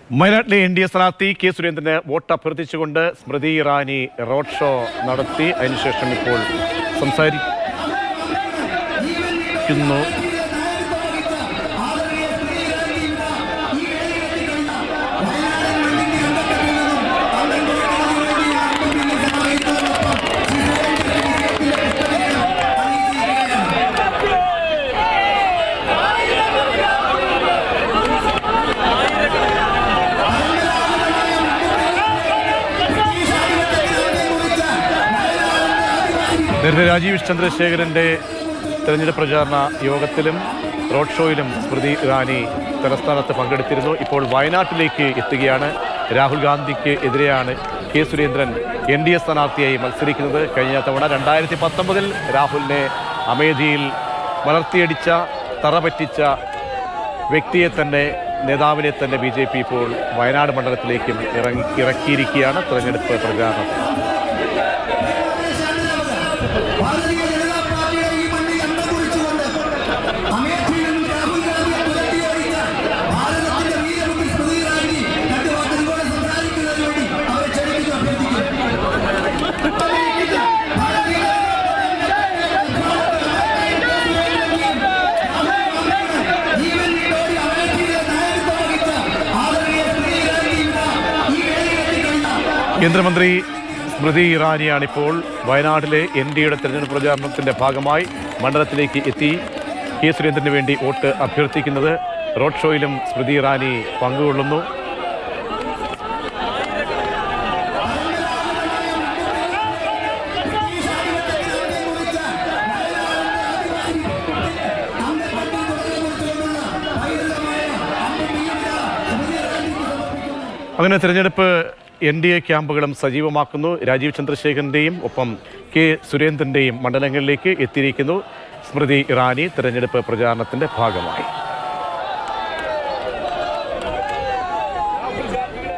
വയനാട്ടിലെ N D A സ്ഥാനാർത്ഥി K സുരേന്ദ്രന് വോട്ട് അഭ്യർത്ഥിച്ചുകൊണ്ട് സ്മൃതി ഇറാനി റോഡ് ഷോ നടത്തി അതിനുശേഷം ഇപ്പോൾ സംസാരിക്കുന്നു നേരത്തെ രാജീവ് ചന്ദ്രശേഖരന്റെ തെരഞ്ഞെടുപ്പ് പ്രചാരണ യോഗത്തിലും റോഡ് ഷോയിലും സ്മൃതി ഇറാനി തലസ്ഥാനത്ത് പങ്കെടുത്തിരുന്നു ഇപ്പോൾ വയനാട്ടിലേക്ക് എത്തുകയാണ് രാഹുൽ ഗാന്ധിക്ക് എതിരെയാണ് K Surendran N D A സ്ഥാനാർത്ഥിയായി മത്സരിക്കുന്നത് കഴിഞ്ഞ തവണ രണ്ടായിരത്തി പത്തൊമ്പതിൽ രാഹുലിനെ അമേഠിയിൽ വളർത്തിയടിച്ച തറപറ്റിച്ച വ്യക്തിയെ തന്നെ നേതാവിനെ തന്നെ ബി ജെ പി ഇപ്പോൾ വയനാട് മണ്ഡലത്തിലേക്കും ഇറങ്ങി ഇറക്കിയിരിക്കുകയാണ് തെരഞ്ഞെടുപ്പ് പ്രചാരണം ഭാരതീയ ജനതാ പാർട്ടിയുടെ ഈ മണ്ണിൽ എണ്ണ കുറിച്ചുകൊണ്ട് അമേഠിയിൽ നിന്ന് രാഹുൽ ഗാന്ധിയെ തുരത്തിയോടിച്ച ഭാരതത്തിന്റെ വീരമുഖി സ്മൃതി ഇറാനി രണ്ട് വാക്ക് നിങ്ങളോട് സംസാരിക്കുന്നതിന് വേണ്ടി അവരെ ക്ഷണിക്കുന്നു അഭ്യർത്ഥിക്കുന്നു ജീവൻ വിട്ടോടി അമേഠിയിലെ നായകത്വം വഹിച്ച ആദരണീയ സ്മൃതി ഇറാനി ഇന്ന് ഈ വേദിയിലെത്തിക്കഴിഞ്ഞു കേന്ദ്രമന്ത്രി സ്മൃതി ഇറാനിയാണിപ്പോൾ വയനാട്ടിലെ എൻ ഡി എയുടെ തെരഞ്ഞെടുപ്പ് പ്രചാരണത്തിന്റെ ഭാഗമായി മണ്ഡലത്തിലേക്ക് എത്തി കെ സുരേന്ദ്രന് വേണ്ടി വോട്ട് അഭ്യർത്ഥിക്കുന്നത് റോഡ് ഷോയിലും സ്മൃതി ഇറാനി പങ്കുകൊള്ളുന്നു അങ്ങനെ തെരഞ്ഞെടുപ്പ് എൻ ഡി എ ക്യാമ്പുകളും സജീവമാക്കുന്നു രാജീവ് ചന്ദ്രശേഖരന്റെയും ഒപ്പം കെ സുരേന്ദ്രന്റെയും മണ്ഡലങ്ങളിലേക്ക് എത്തിയിരിക്കുന്നു സ്മൃതി ഇറാനി തെരഞ്ഞെടുപ്പ് പ്രചാരണത്തിന്റെ ഭാഗമായി